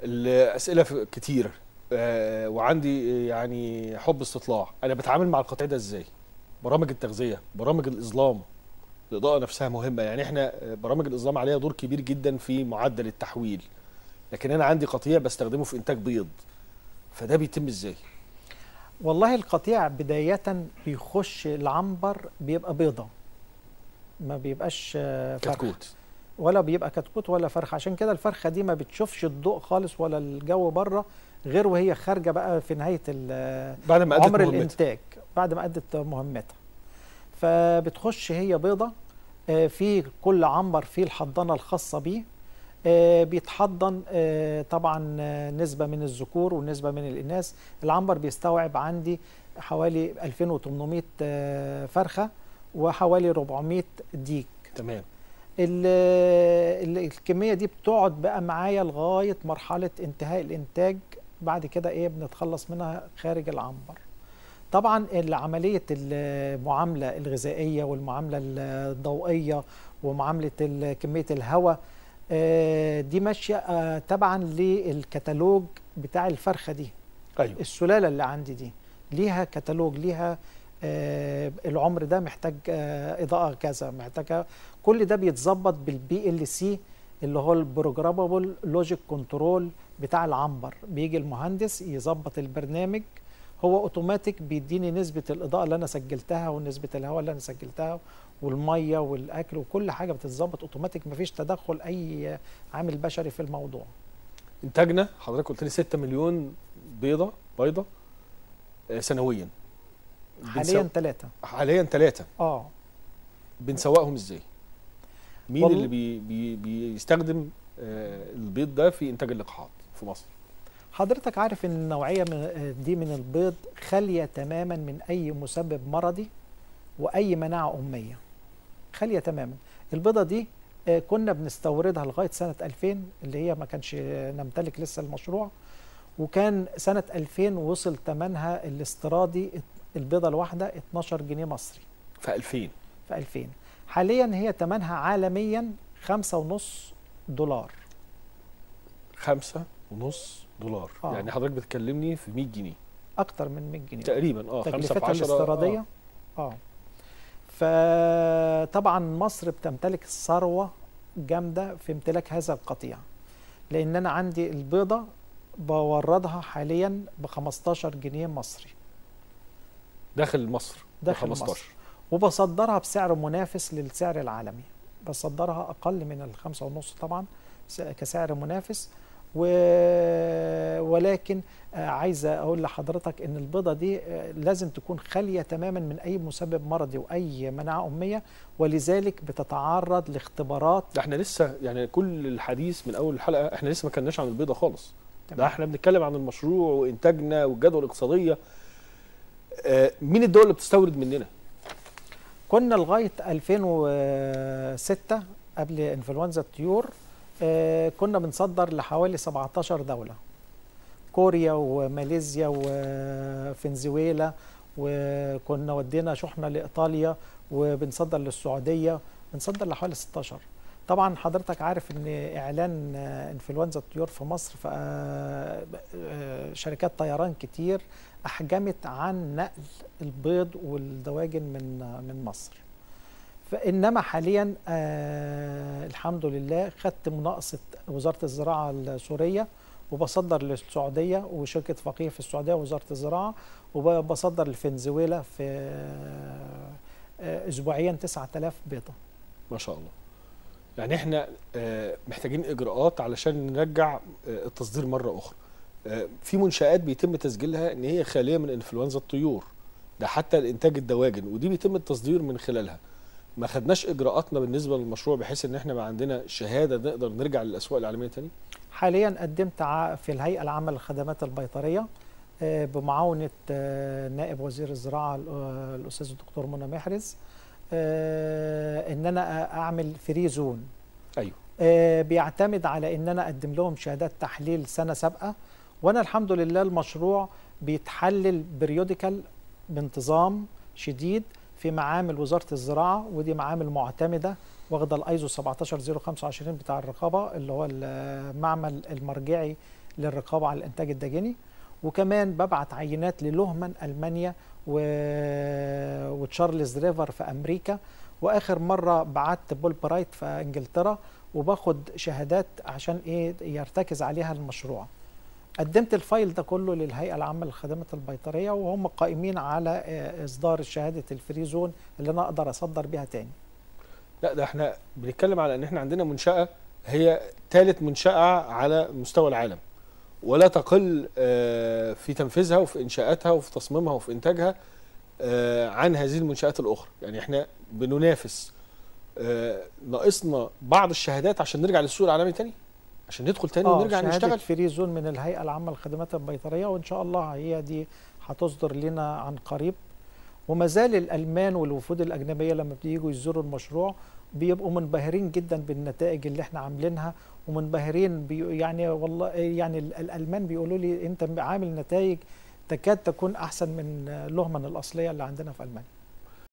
الاسئله في- كتير آه، وعندي يعني حب استطلاع انا بتعامل مع القطيع ده ازاي برامج التغذيه برامج الاظلام الاضاءه نفسها مهمه يعني احنا آه، برامج الاظلام عليها دور كبير جدا في معدل التحويل لكن انا عندي قطيع بستخدمه في انتاج بيض فده بيتم ازاي والله القطيع بداية بيخش العنبر بيبقى بيضة ما بيبقاش آه، فرخ كتكوت ولا بيبقى كتكوت ولا فرخ عشان كده الفرخة دي ما بتشوفش الضوء خالص ولا الجو بره غير وهي خارجة بقى في نهاية ال- بعد ما ادت عمر مهمتها الانتاج بعد ما ادت مهمتها فبتخش هي بيضه آه، في كل عنبر فيه الحضانه الخاصه بيه آه، بيتحضن آه، طبعا آه، نسبه من الذكور ونسبه من الاناث العنبر بيستوعب عندي حوالي 2800 آه، فرخه وحوالي 400 ديك تمام ال- ال- الكميه دي بتقعد بقى معايا لغايه مرحله انتهاء الانتاج بعد كده ايه بنتخلص منها خارج العنبر طبعا عمليه المعامله الغذائيه والمعامله الضوئيه ومعامله ال- كميه الهواء آه، دي ماشيه آه، تبعا للكتالوج بتاع الفرخه دي ايوه السلاله اللي عندي دي ليها كتالوج ليها آه العمر ده محتاج آه اضاءه كذا محتاج كل ده بيتظبط بالبي ال سي اللي هو البروجرامبل لوجيك كنترول بتاع العنبر بيجي المهندس يظبط البرنامج هو اوتوماتيك بيديني نسبه الاضاءه اللي انا سجلتها ونسبه الهواء اللي انا سجلتها والميه والاكل وكل حاجه بتتظبط اوتوماتيك مفيش تدخل اي عامل بشري في الموضوع انتاجنا حضرتك قلت لي 6 مليون بيضه بيضه آه، سنويا حاليا ثلاثه حاليا ثلاثه اه بنسوقهم ازاي مين والله- اللي بي بي بيستخدم آه، البيض ده في انتاج اللقاحات في مصر حضرتك عارف ان النوعيه من دي من البيض خاليه تماما من اي مسبب مرضي واي مناعه اميه خاليه تماما البيضه دي آه، كنا بنستوردها لغايه سنه 2000 اللي هي ما كانش نمتلك لسه المشروع وكان سنه 2000 وصل ثمنها الاستيرادي البيضه الواحده 12 جنيه مصري في 2000 في 2000 حاليا هي ثمنها عالميا 5.5 دولار خمسة ونص دولار آه. يعني حضرتك بتكلمني في 100 جنيه اكتر من 100 جنيه تقريبا اه خمسة في تكلفتها 10 الاستيراديه اه فطبعا مصر بتمتلك ثروه جامده في امتلاك هذا القطيع لان انا عندي البيضه بوردها حاليا ب 15 جنيه مصري داخل مصر داخل 15 مصر وبصدرها بسعر منافس للسعر العالمي بصدرها اقل من الخمسة ونص طبعا س- كسعر منافس و... ولكن آه، عايزه اقول لحضرتك ان البيضه دي آه، لازم تكون خاليه تماما من اي مسبب مرضي واي مناعه اميه ولذلك بتتعرض لاختبارات ده احنا لسه يعني كل الحديث من اول الحلقه احنا لسه ما كناش عن البيضه خالص ده تمام. احنا بنتكلم عن المشروع وانتاجنا والجدوى الاقتصاديه آه مين الدول اللي بتستورد مننا كنا لغايه 2006 قبل انفلونزا الطيور آه، كنا بنصدر لحوالي 17 دوله كوريا وماليزيا وفنزويلا وكنا ودينا شحنه لايطاليا وبنصدر للسعوديه بنصدر لحوالي 16 طبعا حضرتك عارف ان اعلان آه، انفلونزا الطيور في مصر ف آه، آه، شركات طيران كتير احجمت عن نقل البيض والدواجن من من مصر فانما حاليا آه الحمد لله خدت مناقصه وزاره الزراعه السوريه وبصدر للسعوديه وشركه فقيه في السعوديه ووزاره الزراعه وبصدر لفنزويلا في آه، اسبوعيا 9000 بيضه ما شاء الله يعني احنا آه محتاجين اجراءات علشان نرجع آه التصدير مره اخرى آه في منشات بيتم تسجيلها ان هي خاليه من انفلونزا الطيور ده حتى الانتاج الدواجن ودي بيتم التصدير من خلالها ما خدناش اجراءاتنا بالنسبه للمشروع بحيث ان احنا بقى عندنا شهاده نقدر نرجع للاسواق العالميه تاني حاليا قدمت ع- في الهيئه العامه للخدمات البيطريه آه، بمعاونه آه، نائب وزير الزراعه ال- آه، الاستاذ الدكتور منى محرز آه، ان انا اعمل فري زون ايوه آه، بيعتمد على ان انا اقدم لهم شهادات تحليل سنه سابقه وانا الحمد لله المشروع بيتحلل بريوديكال بانتظام شديد في معامل وزاره الزراعه ودي معامل معتمده واخده الايزو 17025 بتاع الرقابه اللي هو المعمل المرجعي للرقابه على الانتاج الداجني وكمان ببعت عينات للهمن المانيا و... وتشارلز ريفر في امريكا واخر مره بعت بول برايت في انجلترا وباخد شهادات عشان ايه يرتكز عليها المشروع قدمت الفايل ده كله للهيئه العامه للخدمات البيطريه وهم قائمين على آه، اصدار شهاده الفري زون اللي انا اقدر اصدر بيها تاني لا ده احنا بنتكلم على ان احنا عندنا منشاه هي ثالث منشاه على مستوى العالم ولا تقل آه، في تنفيذها وفي انشاءاتها وفي تصميمها وفي انتاجها آه، عن هذه المنشات الاخرى يعني احنا بننافس آه، ناقصنا بعض الشهادات عشان نرجع للسوق العالمي تاني عشان ندخل تاني آه، ونرجع شهادة نشتغل فري زون من الهيئة العامة للخدمات البيطرية وإن شاء الله هي دي هتصدر لنا عن قريب وما زال الألمان والوفود الأجنبية لما بييجوا يزوروا المشروع بيبقوا منبهرين جدا بالنتائج اللي احنا عاملينها ومنبهرين بي يعني والله يعني ال- الألمان بيقولوا لي أنت عامل نتائج تكاد تكون أحسن من لهمن الأصلية اللي عندنا في ألمانيا